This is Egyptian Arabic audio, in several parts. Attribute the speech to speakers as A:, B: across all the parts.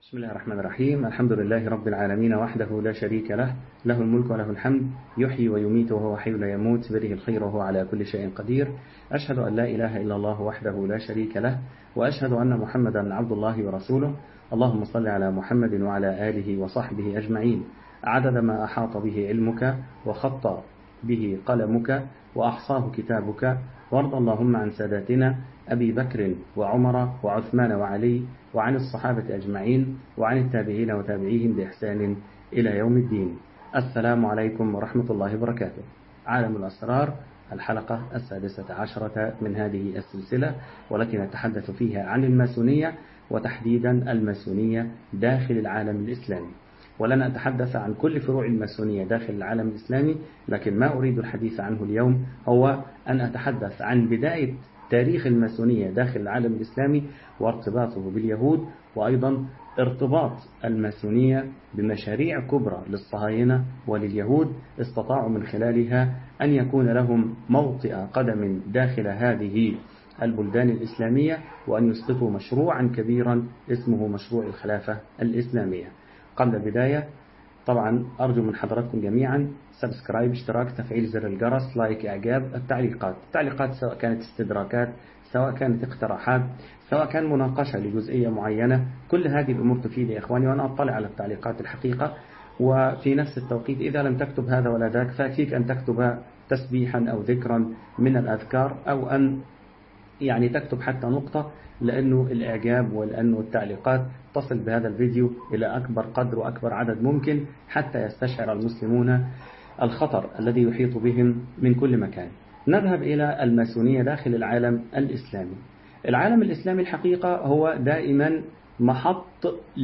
A: بسم الله الرحمن الرحيم الحمد لله رب العالمين وحده لا شريك له له الملك وله الحمد يحيي ويميت وهو حي لا يموت بره الخير وهو على كل شيء قدير أشهد أن لا إله إلا الله وحده لا شريك له وأشهد أن محمدا عبد الله ورسوله اللهم صل على محمد وعلى آله وصحبه أجمعين عدد ما أحاط به علمك وخط به قلمك وأحصاه كتابك وارض اللهم عن ساداتنا أبي بكر وعمر وعثمان وعلي وعن الصحابة أجمعين وعن التابعين وتابعيهم بإحسان إلى يوم الدين السلام عليكم ورحمة الله وبركاته عالم الأسرار الحلقة السادسة عشرة من هذه السلسلة والتي نتحدث فيها عن الماسونية وتحديدا الماسونية داخل العالم الإسلامي ولن أتحدث عن كل فروع الماسونية داخل العالم الإسلامي لكن ما أريد الحديث عنه اليوم هو أن أتحدث عن بداية تاريخ الماسونية داخل العالم الإسلامي وارتباطه باليهود وأيضا ارتباط الماسونية بمشاريع كبرى للصهاينة ولليهود استطاعوا من خلالها أن يكون لهم موطئ قدم داخل هذه البلدان الإسلامية وأن يسقطوا مشروعا كبيرا اسمه مشروع الخلافة الإسلامية قبل البداية طبعا أرجو من حضراتكم جميعا سبسكرايب اشتراك تفعيل زر الجرس لايك إعجاب التعليقات التعليقات سواء كانت استدراكات سواء كانت اقتراحات سواء كان مناقشة لجزئية معينة كل هذه الأمور تفيد يا إخواني وأنا أطلع على التعليقات الحقيقة وفي نفس التوقيت إذا لم تكتب هذا ولا ذاك فيكفيك أن تكتب تسبيحا أو ذكرا من الأذكار أو أن يعني تكتب حتى نقطة لأنه الإعجاب ولأنه التعليقات تصل بهذا الفيديو إلى أكبر قدر وأكبر عدد ممكن حتى يستشعر المسلمون الخطر الذي يحيط بهم من كل مكان نذهب إلى الماسونية داخل العالم الإسلامي العالم الإسلامي الحقيقة هو دائما محط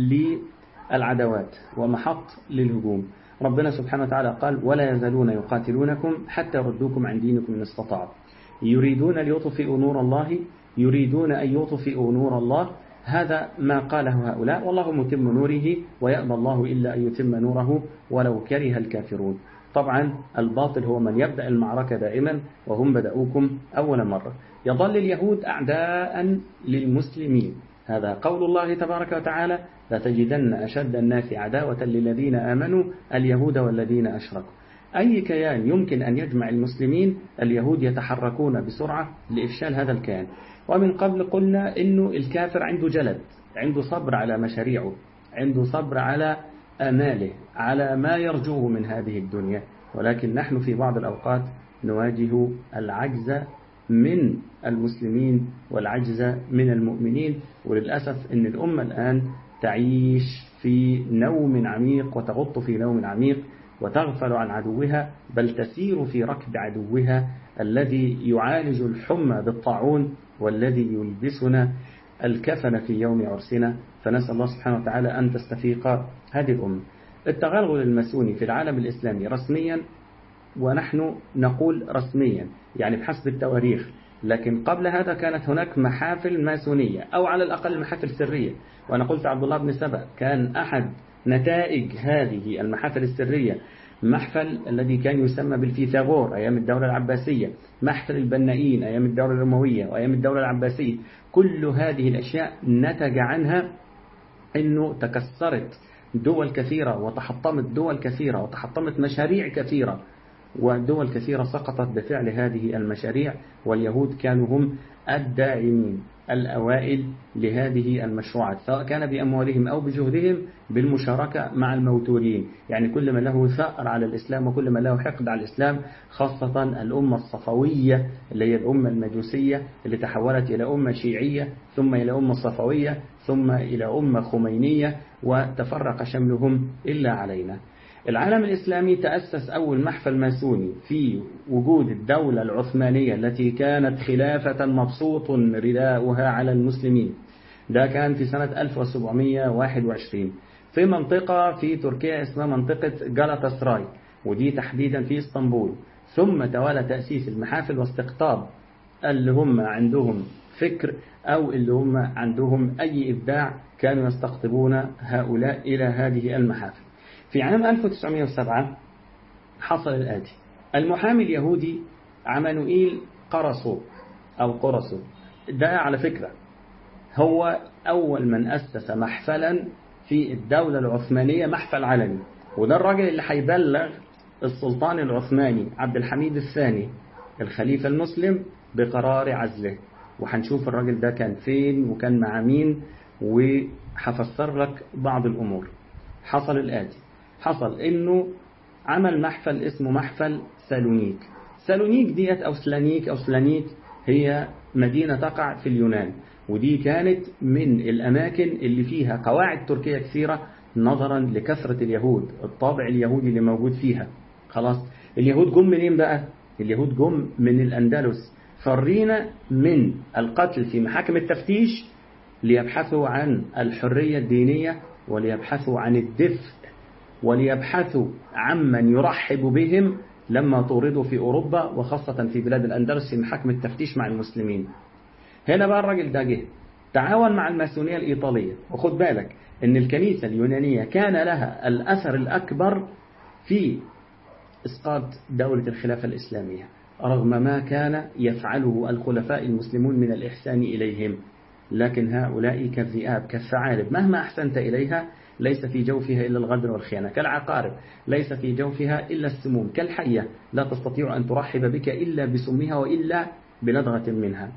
A: للعدوات ومحط للهجوم ربنا سبحانه وتعالى قال ولا يزالون يقاتلونكم حتى يردوكم عن دينكم إن استطاعوا يريدون ليطفئوا نور الله يريدون أن يطفئوا نور الله هذا ما قاله هؤلاء والله متم نوره ويأبى الله إلا أن يتم نوره ولو كره الكافرون طبعا الباطل هو من يبدأ المعركة دائما وهم بدأوكم أول مرة يظل اليهود أعداء للمسلمين هذا قول الله تبارك وتعالى لتجدن أشد الناس عداوة للذين آمنوا اليهود والذين أشركوا أي كيان يمكن أن يجمع المسلمين اليهود يتحركون بسرعة لإفشال هذا الكيان ومن قبل قلنا أنه الكافر عنده جلد عنده صبر على مشاريعه عنده صبر على أماله على ما يرجوه من هذه الدنيا ولكن نحن في بعض الأوقات نواجه العجز من المسلمين والعجز من المؤمنين وللأسف أن الأمة الآن تعيش في نوم عميق وتغط في نوم عميق وتغفل عن عدوها بل تسير في ركب عدوها الذي يعالج الحمى بالطاعون والذي يلبسنا الكفن في يوم عرسنا فنسأل الله سبحانه وتعالى أن تستفيق هذه الأمة التغلغل الماسوني في العالم الإسلامي رسميا ونحن نقول رسميا يعني بحسب التواريخ لكن قبل هذا كانت هناك محافل ماسونية أو على الأقل محافل سرية وأنا قلت عبد الله بن سبأ كان أحد نتائج هذه المحافل السرية محفل الذي كان يسمى بالفيثاغور أيام الدولة العباسية محفل البنائين أيام الدولة الأموية وأيام الدولة العباسية كل هذه الأشياء نتج عنها أنه تكسرت دول كثيرة وتحطمت دول كثيرة وتحطمت مشاريع كثيرة ودول كثيرة سقطت بفعل هذه المشاريع واليهود كانوا هم الداعمين الأوائل لهذه المشروعات سواء كان بأموالهم أو بجهدهم بالمشاركة مع الموتورين يعني كل من له ثأر على الإسلام وكل من له حقد على الإسلام خاصة الأمة الصفوية اللي هي الأمة المجوسية اللي تحولت إلى أمة شيعية ثم إلى أمة صفوية ثم إلى أمة خمينية وتفرق شملهم إلا علينا العالم الإسلامي تأسس أول محفل ماسوني في وجود الدولة العثمانية التي كانت خلافة مبسوط رداؤها على المسلمين ده كان في سنة 1721 في منطقة في تركيا اسمها منطقة جالاتاسراي ودي تحديدا في اسطنبول ثم توالى تأسيس المحافل واستقطاب اللي هم عندهم فكر أو اللي هم عندهم أي إبداع كانوا يستقطبون هؤلاء إلى هذه المحافل في عام 1907 حصل الآتي المحامي اليهودي عمانوئيل قرصو أو قرصو ده على فكرة هو أول من أسس محفلا في الدولة العثمانية محفل علني وده الراجل اللي هيبلغ السلطان العثماني عبد الحميد الثاني الخليفة المسلم بقرار عزله وهنشوف الراجل ده كان فين وكان مع مين وهفسر لك بعض الأمور حصل الآتي حصل إنه عمل محفل اسمه محفل سالونيك سالونيك ديت أو سلانيك أو سلانيك هي مدينة تقع في اليونان ودي كانت من الأماكن اللي فيها قواعد تركية كثيرة نظرا لكثرة اليهود الطابع اليهودي اللي موجود فيها خلاص اليهود جم منين بقى اليهود جم من الأندلس فرينا من القتل في محاكم التفتيش ليبحثوا عن الحرية الدينية وليبحثوا عن الدفء وليبحثوا عمن يرحب بهم لما طوردوا في أوروبا وخاصة في بلاد الأندلس في محاكم التفتيش مع المسلمين هنا بقى الراجل ده جه تعاون مع الماسونية الإيطالية وخد بالك أن الكنيسة اليونانية كان لها الأثر الأكبر في إسقاط دولة الخلافة الإسلامية رغم ما كان يفعله الخلفاء المسلمون من الإحسان إليهم لكن هؤلاء كالذئاب كالثعالب مهما أحسنت إليها ليس في جوفها إلا الغدر والخيانة كالعقارب ليس في جوفها إلا السموم كالحية لا تستطيع أن ترحب بك إلا بسمها وإلا بلدغة منها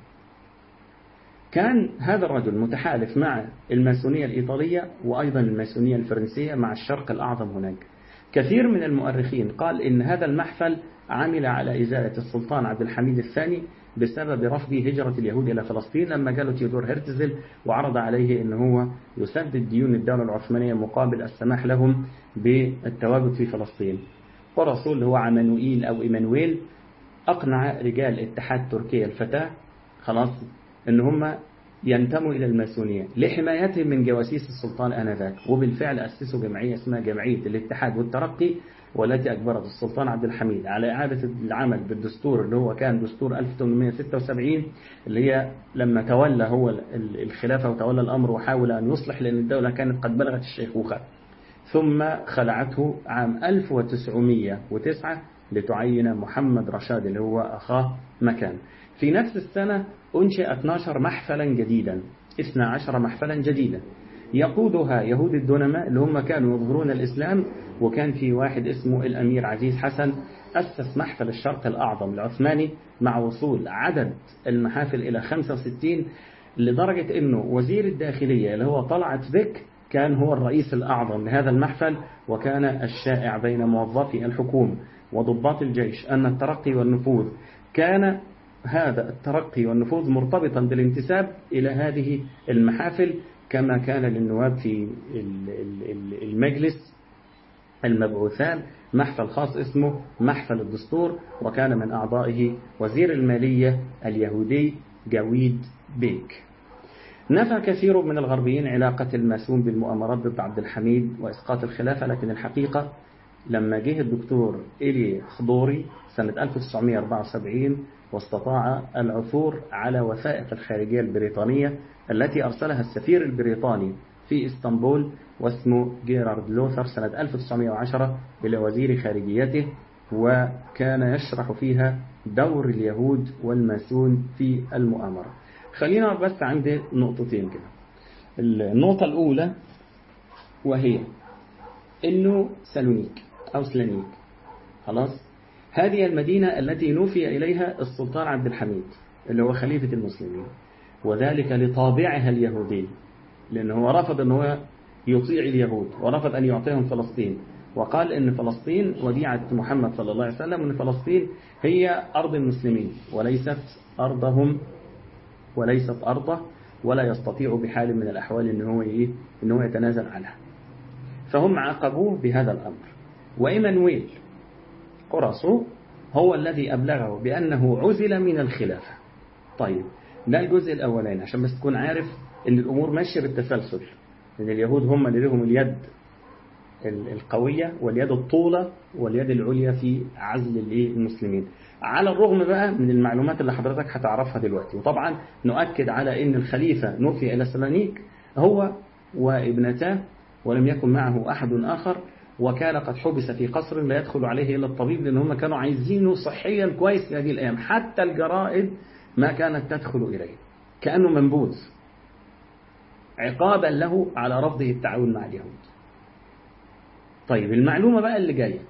A: كان هذا الرجل متحالف مع الماسونية الإيطالية وأيضا الماسونية الفرنسية مع الشرق الأعظم هناك كثير من المؤرخين قال إن هذا المحفل عمل على إزالة السلطان عبد الحميد الثاني بسبب رفض هجرة اليهود إلى فلسطين لما جاله تيودور هرتزل وعرض عليه أن هو يسدد ديون الدولة العثمانية مقابل السماح لهم بالتواجد في فلسطين ورسول هو عمانوئيل أو إيمانويل أقنع رجال اتحاد تركيا الفتاة خلاص أن هم ينتموا إلى الماسونية لحمايتهم من جواسيس السلطان آنذاك وبالفعل أسسوا جمعية اسمها جمعية الاتحاد والترقي والتي أجبرت السلطان عبد الحميد على إعادة العمل بالدستور اللي هو كان دستور 1876 اللي هي لما تولى هو الخلافة وتولى الأمر وحاول أن يصلح لأن الدولة كانت قد بلغت الشيخوخة ثم خلعته عام 1909 لتعين محمد رشاد اللي هو أخاه مكان في نفس السنة أنشئ 12 محفلا جديدا 12 محفلا جديدا يقودها يهود الدنماء اللي هم كانوا يظهرون الإسلام وكان في واحد اسمه الأمير عزيز حسن أسس محفل الشرق الأعظم العثماني مع وصول عدد المحافل إلى 65 لدرجة أنه وزير الداخلية اللي هو طلعت بك كان هو الرئيس الأعظم لهذا المحفل وكان الشائع بين موظفي الحكومة وضباط الجيش أن الترقي والنفوذ كان هذا الترقي والنفوذ مرتبطا بالانتساب إلى هذه المحافل كما كان للنواب في المجلس المبعوثان محفل خاص اسمه محفل الدستور وكان من أعضائه وزير المالية اليهودي جويد بيك نفى كثير من الغربيين علاقة الماسون بالمؤامرات ضد عبد الحميد وإسقاط الخلافة لكن الحقيقة لما جه الدكتور إلي خضوري سنة 1974 واستطاع العثور على وثائق الخارجية البريطانية التي أرسلها السفير البريطاني في اسطنبول واسمه جيرارد لوثر سنة 1910 إلى وزير خارجيته وكان يشرح فيها دور اليهود والماسون في المؤامرة خلينا بس عند نقطتين كده النقطة الأولى وهي إنه سالونيك أو سلانيك خلاص هذه المدينة التي نوفي إليها السلطان عبد الحميد اللي هو خليفة المسلمين وذلك لطابعها اليهودي لأنه هو رفض أن هو يطيع اليهود ورفض أن يعطيهم فلسطين وقال أن فلسطين وديعة محمد صلى الله عليه وسلم أن فلسطين هي أرض المسلمين وليست أرضهم وليست أرضه ولا يستطيع بحال من الأحوال أن هو, إيه؟ إن هو يتنازل عنها فهم عاقبوه بهذا الأمر وإيمانويل قرصه هو الذي أبلغه بأنه عزل من الخلافة طيب ده الجزء الأولاني عشان بس تكون عارف أن الأمور ماشية بالتسلسل أن اليهود هم اللي لهم اليد القوية واليد الطولة واليد العليا في عزل المسلمين على الرغم بقى من المعلومات اللي حضرتك هتعرفها دلوقتي وطبعا نؤكد على أن الخليفة نفي إلى سلانيك هو وابنتاه ولم يكن معه أحد آخر وكان قد حبس في قصر لا يدخل عليه إلا الطبيب لأن هم كانوا عايزينه صحيا كويس في هذه الأيام حتى الجرائد ما كانت تدخل إليه كأنه منبوذ عقابا له على رفضه التعاون مع اليهود طيب المعلومة بقى اللي جاية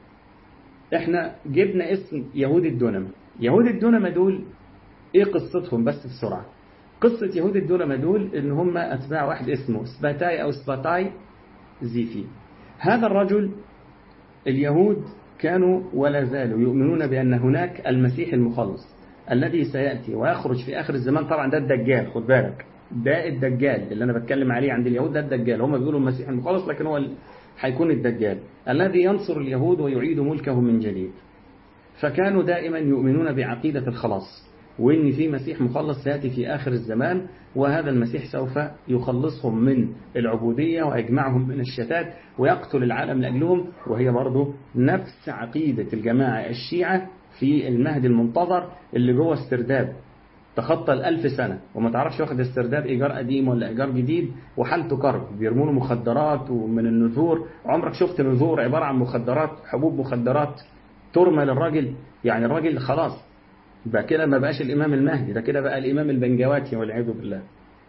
A: احنا جبنا اسم يهود الدونما يهود الدونما دول ايه قصتهم بس بسرعة قصة يهود الدونما دول ان هم اتباع واحد اسمه سباتاي او سباتاي زيفي هذا الرجل اليهود كانوا ولا زالوا يؤمنون بأن هناك المسيح المخلص الذي سيأتي ويخرج في آخر الزمان طبعا ده الدجال خد بالك ده الدجال اللي أنا بتكلم عليه عند اليهود ده الدجال هم بيقولوا المسيح المخلص لكن هو هيكون الدجال الذي ينصر اليهود ويعيد ملكه من جديد فكانوا دائما يؤمنون بعقيدة الخلاص وإن في مسيح مخلص سيأتي في آخر الزمان وهذا المسيح سوف يخلصهم من العبودية ويجمعهم من الشتات ويقتل العالم لأجلهم وهي برضه نفس عقيدة الجماعة الشيعة في المهد المنتظر اللي جوه السرداب تخطى الألف سنة وما تعرفش واخد السرداب إيجار قديم ولا إيجار جديد وحالته كرب بيرموا له مخدرات ومن النذور عمرك شفت نذور عبارة عن مخدرات حبوب مخدرات ترمى للراجل يعني الراجل خلاص يبقى كده ما بقاش الإمام المهدي ده كده بقى الإمام البنجواتي والعياذ بالله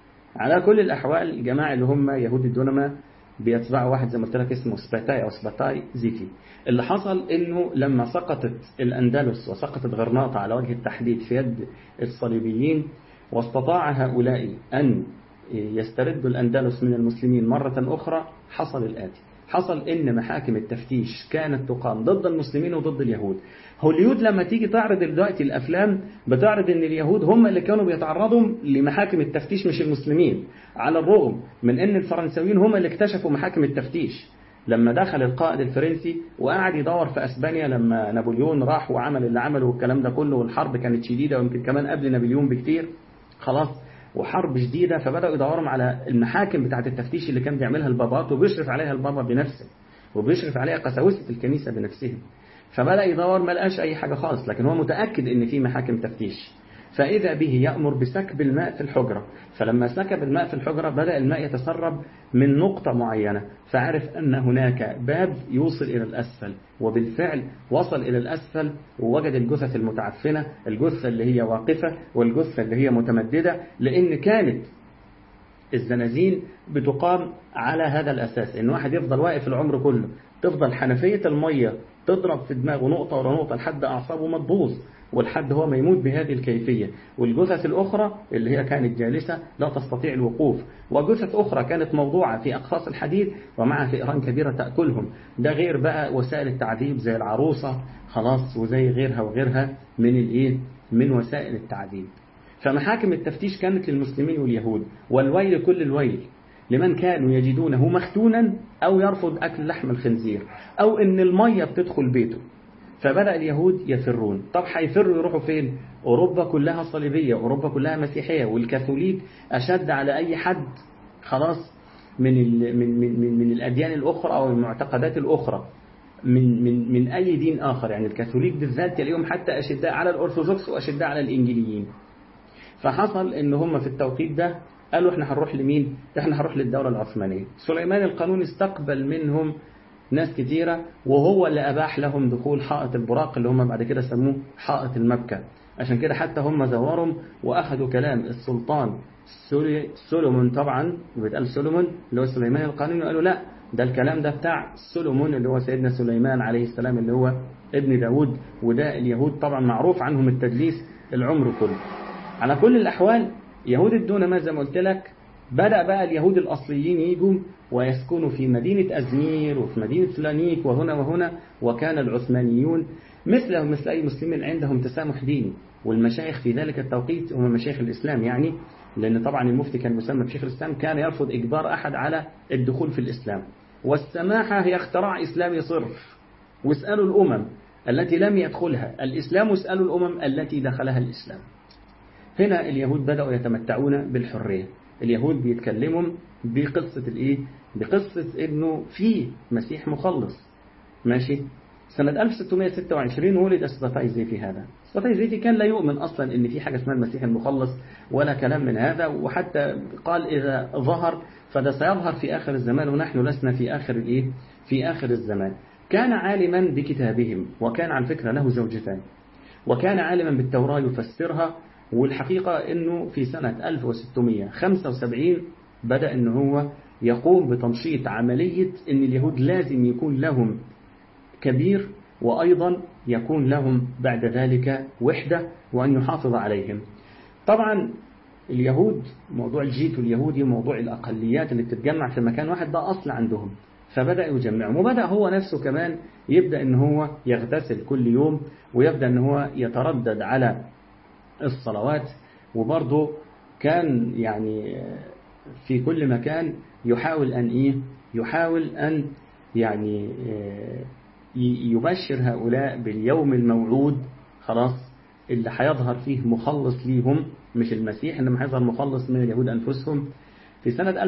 A: على كل الأحوال الجماعة اللي هم يهود الدونما بيتبعوا واحد زي ما قلت لك اسمه سباتاي أو سباتاي زيكي اللي حصل إنه لما سقطت الأندلس وسقطت غرناطة على وجه التحديد في يد الصليبيين واستطاع هؤلاء أن يستردوا الأندلس من المسلمين مرة أخرى حصل الآتي حصل ان محاكم التفتيش كانت تقام ضد المسلمين وضد اليهود هوليود لما تيجي تعرض دلوقتي الافلام بتعرض ان اليهود هم اللي كانوا بيتعرضوا لمحاكم التفتيش مش المسلمين على الرغم من ان الفرنساويين هم اللي اكتشفوا محاكم التفتيش لما دخل القائد الفرنسي وقعد يدور في اسبانيا لما نابليون راح وعمل اللي عمله والكلام ده كله والحرب كانت شديده ويمكن كمان قبل نابليون بكتير خلاص وحرب شديدة فبدأوا يدوروا على المحاكم بتاعة التفتيش اللي كان بيعملها البابات وبيشرف عليها البابا بنفسه وبيشرف عليها قساوسة الكنيسة بنفسهم فبدأ يدور ما لقاش أي حاجة خالص لكن هو متأكد إن في محاكم تفتيش فإذا به يأمر بسكب الماء في الحجرة فلما سكب الماء في الحجرة بدأ الماء يتسرب من نقطة معينة فعرف أن هناك باب يوصل إلى الأسفل وبالفعل وصل إلى الأسفل ووجد الجثث المتعفنة الجثة اللي هي واقفة والجثة اللي هي متمددة لأن كانت الزنازين بتقام على هذا الأساس إن واحد يفضل واقف العمر كله تفضل حنفية المية تضرب في دماغه نقطة ورا نقطة لحد أعصابه ما تبوظ والحد هو ما يموت بهذه الكيفية والجثث الأخرى اللي هي كانت جالسة لا تستطيع الوقوف وجثث أخرى كانت موضوعة في أقفاص الحديد ومعها فئران كبيرة تأكلهم ده غير بقى وسائل التعذيب زي العروسة خلاص وزي غيرها وغيرها من الإيه من وسائل التعذيب فمحاكم التفتيش كانت للمسلمين واليهود والويل كل الويل لمن كانوا يجدونه مختونا أو يرفض أكل لحم الخنزير أو إن المية بتدخل بيته فبدأ اليهود يفرون طب هيفروا يروحوا فين أوروبا كلها صليبية أوروبا كلها مسيحية والكاثوليك أشد على أي حد خلاص من ال من من من, من الأديان الأخرى أو المعتقدات الأخرى من من من أي دين آخر يعني الكاثوليك بالذات تلاقيهم حتى أشداء على الأرثوذكس وأشداء على الإنجيليين فحصل إن هم في التوقيت ده قالوا احنا هنروح لمين؟ احنا هنروح للدولة العثمانية. سليمان القانوني استقبل منهم ناس كتيرة وهو اللي أباح لهم دخول حائط البراق اللي هم بعد كده سموه حائط المبكى عشان كده حتى هم زورهم وأخذوا كلام السلطان سولومون طبعا بيتقال سولومون اللي هو سليمان القانوني وقالوا لا ده الكلام ده بتاع سولومون اللي هو سيدنا سليمان عليه السلام اللي هو ابن داود وده اليهود طبعا معروف عنهم التدليس العمر كله على كل الأحوال يهود الدونما زي ما قلت لك بدأ بقى اليهود الأصليين يجوا ويسكنوا في مدينة أزمير وفي مدينة فلانيك وهنا وهنا وكان العثمانيون مثلهم مثل أي مسلمين عندهم تسامح ديني والمشايخ في ذلك التوقيت هم مشايخ الإسلام يعني لأن طبعا المفتي كان مسمى بشيخ الإسلام كان يرفض إجبار أحد على الدخول في الإسلام والسماحة هي اختراع إسلامي صرف واسألوا الأمم التي لم يدخلها الإسلام واسألوا الأمم التي دخلها الإسلام هنا اليهود بدأوا يتمتعون بالحرية اليهود بيتكلموا بقصة الايه بقصة انه في مسيح مخلص ماشي سنة 1626 ولد سباتاي زيتي هذا سباتاي زيتي كان لا يؤمن أصلا ان في حاجة اسمها المسيح المخلص ولا كلام من هذا وحتى قال إذا ظهر فده سيظهر في آخر الزمان ونحن لسنا في آخر الايه في آخر الزمان كان عالما بكتابهم وكان على فكرة له زوجتان وكان عالما بالتوراة يفسرها والحقيقة أنه في سنة 1675 بدأ أن هو يقوم بتنشيط عملية أن اليهود لازم يكون لهم كبير وأيضا يكون لهم بعد ذلك وحدة وأن يحافظ عليهم طبعا اليهود موضوع الجيت اليهودي وموضوع الأقليات اللي بتتجمع في مكان واحد ده أصل عندهم فبدأ يجمعهم وبدأ هو نفسه كمان يبدأ ان هو يغتسل كل يوم ويبدأ ان هو يتردد على الصلوات وبرضه كان يعني في كل مكان يحاول أن إيه يحاول أن يعني يبشر هؤلاء باليوم الموعود خلاص اللي هيظهر فيه مخلص ليهم مش المسيح إنما هيظهر مخلص من اليهود أنفسهم في سنة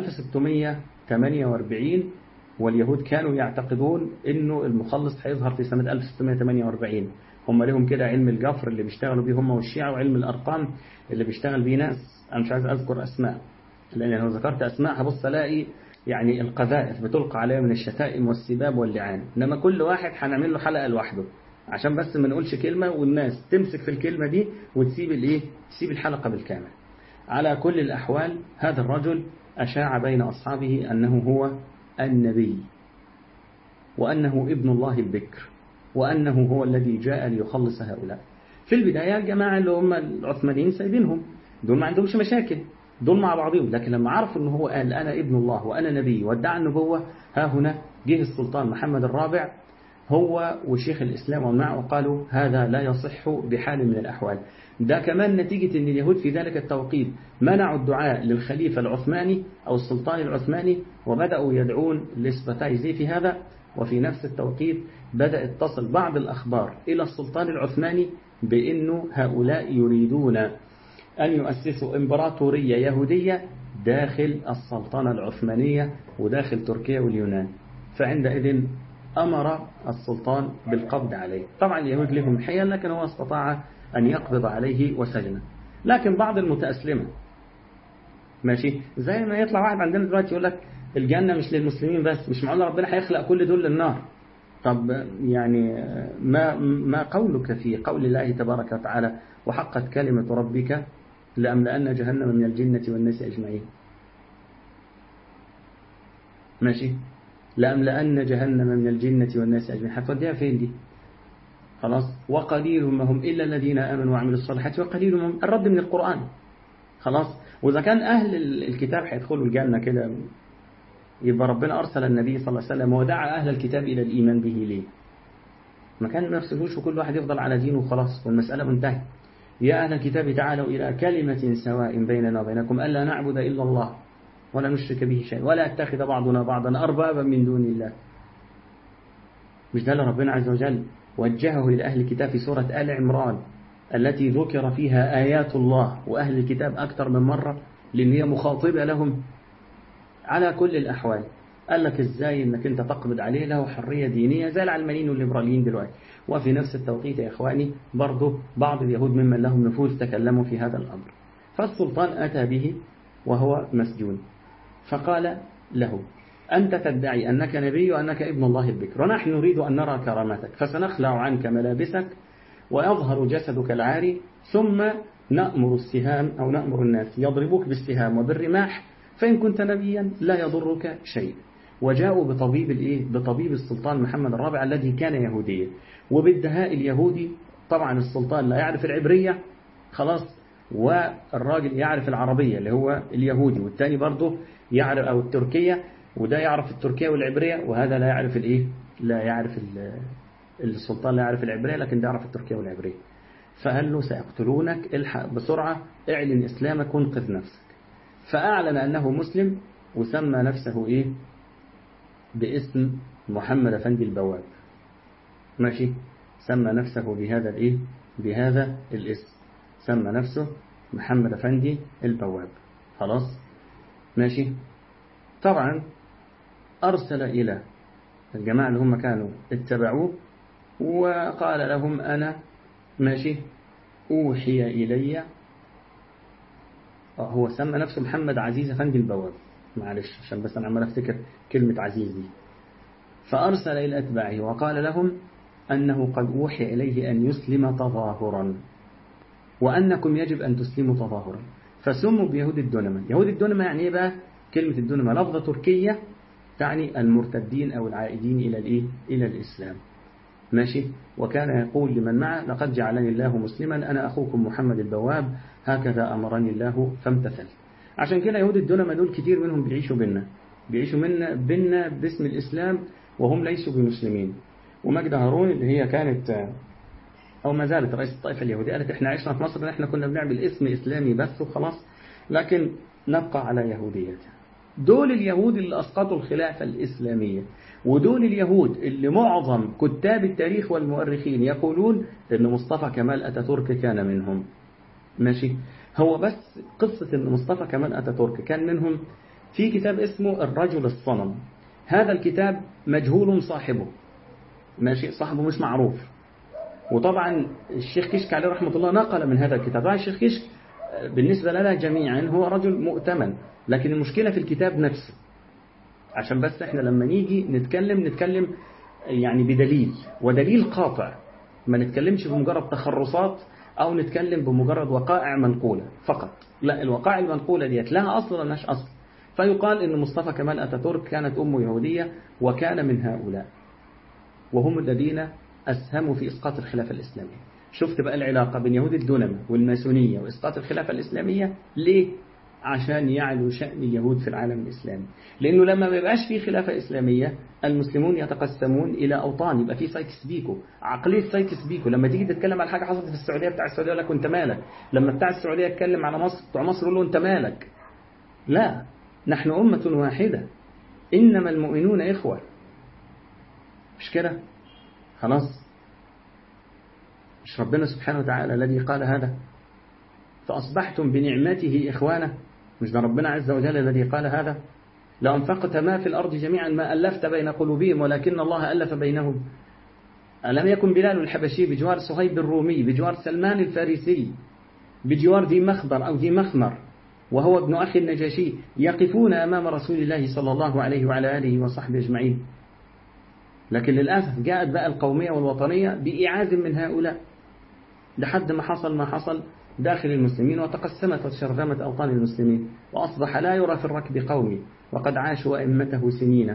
A: 1648 واليهود كانوا يعتقدون إنه المخلص هيظهر في سنة 1648 هم لهم كده علم الجفر اللي بيشتغلوا بيه هم والشيعة وعلم الأرقام اللي بيشتغل بيه ناس أنا مش عايز أذكر أسماء لأن لو ذكرت أسماء هبص ألاقي يعني القذائف بتلقى عليه من الشتائم والسباب واللعان إنما كل واحد هنعمل له حلقة لوحده عشان بس ما نقولش كلمة والناس تمسك في الكلمة دي وتسيب الإيه تسيب الحلقة بالكامل على كل الأحوال هذا الرجل أشاع بين أصحابه أنه هو النبي وأنه ابن الله البكر وأنه هو الذي جاء ليخلص هؤلاء في البداية الجماعة اللي هم العثمانيين سايبينهم دول ما عندهمش مشاكل دول مع بعضهم لكن لما عرفوا أنه هو قال أنا ابن الله وأنا نبي وادعى النبوة ها هنا جه السلطان محمد الرابع هو وشيخ الإسلام ومعه وقالوا هذا لا يصح بحال من الأحوال ده كمان نتيجة أن اليهود في ذلك التوقيت منعوا الدعاء للخليفة العثماني أو السلطان العثماني وبدأوا يدعون لسبتايزي في هذا وفي نفس التوقيت بدأت تصل بعض الأخبار إلى السلطان العثماني بأنه هؤلاء يريدون أن يؤسسوا إمبراطورية يهودية داخل السلطنة العثمانية وداخل تركيا واليونان فعندئذ أمر السلطان بالقبض عليه طبعا اليهود لهم حيل لكن هو استطاع أن يقبض عليه وسجنه لكن بعض المتأسلمة ماشي زي ما يطلع واحد عندنا دلوقتي يقول لك الجنة مش للمسلمين بس مش معقول ربنا هيخلق كل دول للنار طب يعني ما ما قولك في قول الله تبارك وتعالى وحقت كلمة ربك لأملأن جهنم من الجنة والناس أجمعين ماشي لأملأن جهنم من الجنة والناس أجمعين هتوديها فين دي خلاص وقليل ما هم إلا الذين آمنوا وعملوا الصالحات وقليل هم الرد من القرآن خلاص وإذا كان أهل الكتاب هيدخلوا الجنة كده يبقى ربنا أرسل النبي صلى الله عليه وسلم ودعا أهل الكتاب إلى الإيمان به ليه ما كان ما يفصلوش وكل واحد يفضل على دينه وخلاص والمسألة منتهية يا أهل الكتاب تعالوا إلى كلمة سواء بيننا وبينكم ألا نعبد إلا الله ولا نشرك به شيء ولا يتخذ بعضنا بعضا أربابا من دون الله مش ده اللي ربنا عز وجل وجهه إلى أهل الكتاب في سورة آل عمران التي ذكر فيها آيات الله وأهل الكتاب أكثر من مرة لأن هي مخاطبة لهم على كل الأحوال قال لك إزاي إنك أنت تقبض عليه له حرية دينية زي العلمانيين والليبراليين دلوقتي وفي نفس التوقيت يا إخواني برضه بعض اليهود ممن لهم نفوذ تكلموا في هذا الأمر فالسلطان أتى به وهو مسجون فقال له أنت تدعي أنك نبي وأنك ابن الله البكر ونحن نريد أن نرى كرامتك فسنخلع عنك ملابسك ويظهر جسدك العاري ثم نأمر السهام أو نأمر الناس يضربوك بالسهام وبالرماح فإن كنت نبيا لا يضرك شيء وجاءوا بطبيب الايه بطبيب السلطان محمد الرابع الذي كان يهوديا وبالدهاء اليهودي طبعا السلطان لا يعرف العبرية خلاص والراجل يعرف العربية اللي هو اليهودي والتاني برضه يعرف أو التركية وده يعرف التركية والعبرية وهذا لا يعرف الايه لا يعرف السلطان لا يعرف العبرية لكن ده يعرف التركية والعبرية فقال له سيقتلونك الحق بسرعة اعلن إسلامك وانقذ نفسك فأعلن أنه مسلم وسمى نفسه إيه باسم محمد أفندي البواب ماشي سمى نفسه بهذا الإيه بهذا الاسم سمى نفسه محمد أفندي البواب خلاص ماشي طبعا أرسل إلى الجماعة اللي هم كانوا اتبعوه وقال لهم أنا ماشي أوحي إلي هو سمى نفسه محمد عزيز أفندي البواب معلش عشان بس أنا عمال أفتكر كلمة عزيز دي فأرسل إلى أتباعه وقال لهم أنه قد أوحي إليه أن يسلم تظاهرا وأنكم يجب أن تسلموا تظاهرا فسموا بيهود الدنمة يهود الدنمة يعني إيه بقى كلمة الدنمة لفظة تركية تعني المرتدين أو العائدين إلى الإيه؟ إلى الإسلام ماشي وكان يقول لمن معه لقد جعلني الله مسلما أنا أخوكم محمد البواب هكذا أمرني الله فامتثل عشان كده يهود الدنمة دول كتير منهم بيعيشوا بينا بيعيشوا منا بينا باسم الإسلام وهم ليسوا بمسلمين ومجد هارون اللي هي كانت أو ما زالت رئيس الطائفة اليهودية قالت إحنا عشنا في مصر إحنا كنا بنعمل اسم إسلامي بس وخلاص لكن نبقى على يهوديتنا دول اليهود اللي أسقطوا الخلافة الإسلامية ودول اليهود اللي معظم كتاب التاريخ والمؤرخين يقولون أن مصطفى كمال أتاتورك كان منهم ماشي هو بس قصة أن مصطفى كمال أتاتورك كان منهم في كتاب اسمه الرجل الصنم هذا الكتاب مجهول صاحبه ماشي صاحبه مش معروف وطبعا الشيخ كشك عليه رحمة الله نقل من هذا الكتاب طبعا الشيخ كشك بالنسبة لنا جميعا هو رجل مؤتمن لكن المشكلة في الكتاب نفسه عشان بس احنا لما نيجي نتكلم نتكلم يعني بدليل ودليل قاطع ما نتكلمش بمجرد تخرصات أو نتكلم بمجرد وقائع منقولة فقط لا الوقائع المنقولة ديت لها أصل ولا مش أصل فيقال إن مصطفى كمال أتاتورك كانت أمه يهودية وكان من هؤلاء وهم الذين أسهموا في إسقاط الخلافة الإسلامية شفت بقى العلاقة بين يهود الدنمة والماسونية وإسقاط الخلافة الإسلامية ليه؟ عشان يعلو شأن اليهود في العالم الإسلامي لأنه لما ما يبقاش في خلافة إسلامية المسلمون يتقسمون إلى أوطان يبقى في سايكس بيكو عقلية سايكس بيكو لما تيجي تتكلم على حاجة حصلت في السعودية بتاع السعودية يقول لك أنت مالك لما بتاع السعودية يتكلم على مصر بتوع مصر يقول له أنت مالك لا نحن أمة واحدة إنما المؤمنون إخوة مش كده خلاص مش ربنا سبحانه وتعالى الذي قال هذا فأصبحتم بنعمته إخوانا مش ده ربنا عز وجل الذي قال هذا لأنفقت ما في الأرض جميعا ما ألفت بين قلوبهم ولكن الله ألف بينهم ألم يكن بلال الحبشي بجوار صهيب الرومي بجوار سلمان الفارسي بجوار ذي مخبر أو ذي مخمر وهو ابن أخي النجاشي يقفون أمام رسول الله صلى الله عليه وعلى آله وصحبه أجمعين لكن للأسف جاءت بقى القومية والوطنية بإعاز من هؤلاء لحد ما حصل ما حصل داخل المسلمين وتقسمت وتشرذمت أوطان المسلمين وأصبح لا يرى في الركب قومي وقد عاشوا أئمته سنين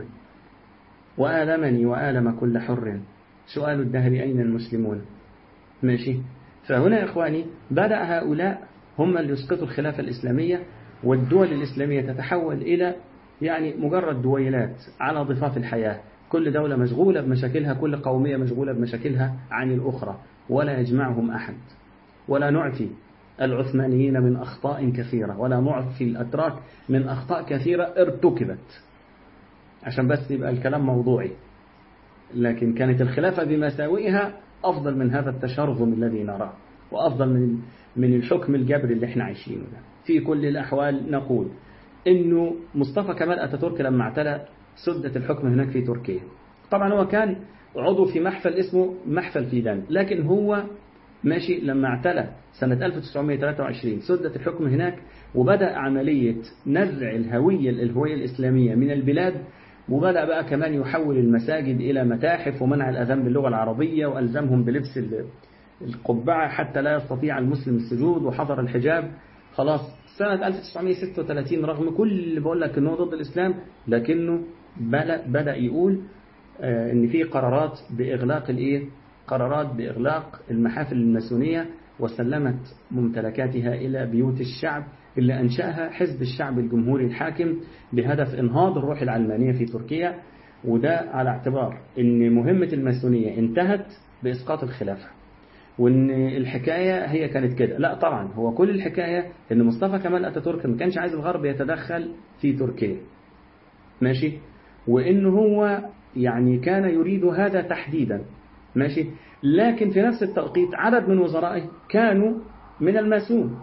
A: وآلمني وآلم كل حر سؤال الدهر أين المسلمون ماشي فهنا يا إخواني بدأ هؤلاء هم اللي يسقطوا الخلافة الإسلامية والدول الإسلامية تتحول إلى يعني مجرد دويلات على ضفاف الحياة كل دولة مشغولة بمشاكلها كل قومية مشغولة بمشاكلها عن الأخرى ولا يجمعهم أحد ولا نعفي العثمانيين من أخطاء كثيرة ولا نعفي الأتراك من أخطاء كثيرة ارتكبت عشان بس يبقى الكلام موضوعي لكن كانت الخلافة بمساوئها أفضل من هذا التشرذم الذي نراه وأفضل من من الحكم الجبري اللي احنا عايشينه ده في كل الأحوال نقول إنه مصطفى كمال أتاتورك لما اعتلى سدة الحكم هناك في تركيا طبعا هو كان عضو في محفل اسمه محفل فيدان لكن هو ماشي لما اعتلى سنة 1923 سدة الحكم هناك وبدأ عملية نزع الهوية الهوية الإسلامية من البلاد وبدأ بقى كمان يحول المساجد إلى متاحف ومنع الأذان باللغة العربية وألزمهم بلبس القبعة حتى لا يستطيع المسلم السجود وحظر الحجاب خلاص سنة 1936 رغم كل اللي بقول لك أنه ضد الإسلام لكنه بدأ يقول ان في قرارات باغلاق الايه قرارات باغلاق المحافل الماسونيه وسلمت ممتلكاتها الى بيوت الشعب اللي انشاها حزب الشعب الجمهوري الحاكم بهدف انهاض الروح العلمانيه في تركيا وده على اعتبار ان مهمه الماسونيه انتهت باسقاط الخلافه وان الحكايه هي كانت كده لا طبعا هو كل الحكايه ان مصطفى كمال اتاتورك ما كانش عايز الغرب يتدخل في تركيا ماشي وان هو يعني كان يريد هذا تحديدا ماشي لكن في نفس التوقيت عدد من وزرائه كانوا من الماسون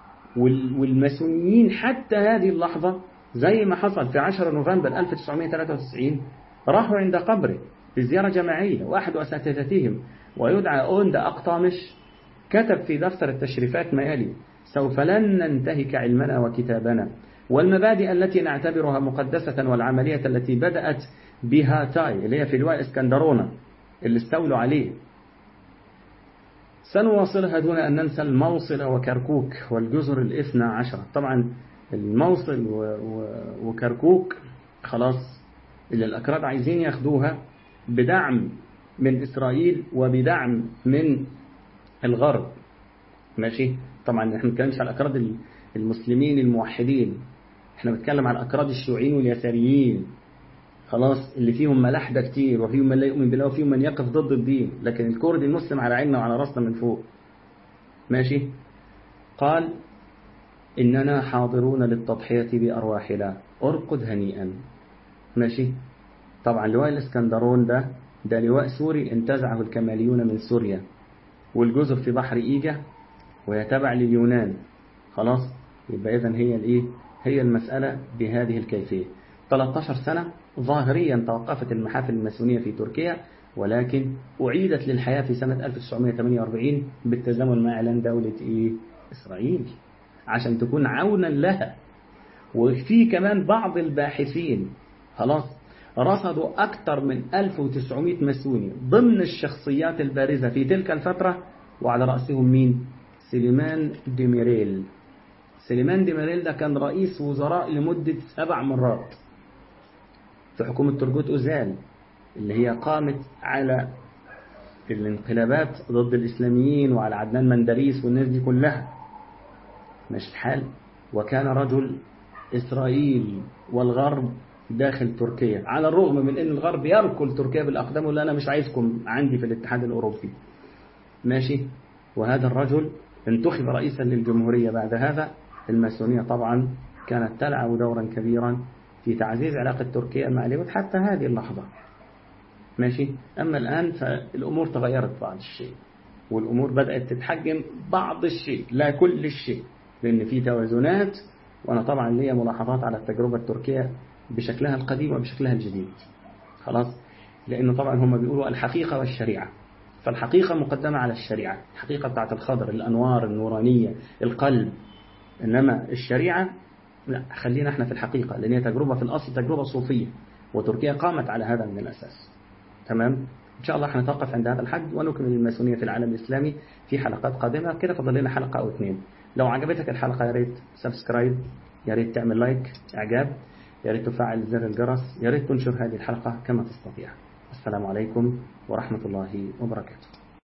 A: والماسونيين حتى هذه اللحظة زي ما حصل في 10 نوفمبر 1993 راحوا عند قبره بزيارة جماعية واحد أساتذتهم ويدعى أوند أقطامش كتب في دفتر التشريفات ما يلي سوف لن ننتهك علمنا وكتابنا والمبادئ التي نعتبرها مقدسة والعملية التي بدأت بها تاي اللي هي في لواء اسكندرونة اللي استولوا عليه سنواصلها دون أن ننسى الموصل وكركوك والجزر الاثنى عشر طبعا الموصل وكركوك خلاص اللي الأكراد عايزين ياخدوها بدعم من إسرائيل وبدعم من الغرب ماشي طبعا احنا ما بنتكلمش على الأكراد المسلمين الموحدين احنا بنتكلم على الأكراد الشيوعيين واليساريين خلاص اللي فيهم ملاحدة كتير وفيهم من لا يؤمن بالله وفيهم من يقف ضد الدين لكن الكردي المسلم على عيننا وعلى راسنا من فوق ماشي قال إننا حاضرون للتضحية بأرواحنا أرقد هنيئا ماشي طبعا لواء الاسكندرون ده ده لواء سوري انتزعه الكماليون من سوريا والجزر في بحر إيجا وهي تبع لليونان خلاص يبقى إذن هي الإيه هي المسألة بهذه الكيفية 13 سنة ظاهريا توقفت المحافل الماسونية في تركيا ولكن أعيدت للحياة في سنة 1948 بالتزامن مع إعلان دولة إيه؟ إسرائيل عشان تكون عونا لها وفي كمان بعض الباحثين خلاص رصدوا أكثر من 1900 ماسوني ضمن الشخصيات البارزة في تلك الفترة وعلى رأسهم مين؟ سليمان ديميريل سليمان ديميريل ده كان رئيس وزراء لمدة سبع مرات في حكومة ترجوت أوزال اللي هي قامت على الانقلابات ضد الإسلاميين وعلى عدنان مندريس والناس دي كلها ماشي الحال وكان رجل إسرائيل والغرب داخل تركيا على الرغم من أن الغرب يركل تركيا بالأقدام ولا أنا مش عايزكم عندي في الاتحاد الأوروبي ماشي وهذا الرجل انتخب رئيسا للجمهورية بعد هذا الماسونية طبعا كانت تلعب دورا كبيرا في تعزيز علاقة تركيا مع اليهود حتى هذه اللحظة ماشي أما الآن فالأمور تغيرت بعض الشيء والأمور بدأت تتحجم بعض الشيء لا كل الشيء لأن في توازنات وأنا طبعا لي ملاحظات على التجربة التركية بشكلها القديم وبشكلها الجديد خلاص لأنه طبعا هم بيقولوا الحقيقة والشريعة فالحقيقة مقدمة على الشريعة الحقيقة بتاعت الخضر الأنوار النورانية القلب إنما الشريعة لا خلينا احنا في الحقيقة لأن هي تجربة في الأصل تجربة صوفية وتركيا قامت على هذا من الأساس تمام إن شاء الله هنتوقف عند هذا الحد ونكمل الماسونية في العالم الإسلامي في حلقات قادمة كده فضل لنا حلقة أو اثنين لو عجبتك الحلقة يا ريت سبسكرايب يا ريت تعمل لايك إعجاب يا ريت تفعل زر الجرس يا ريت تنشر هذه الحلقة كما تستطيع السلام عليكم ورحمة الله وبركاته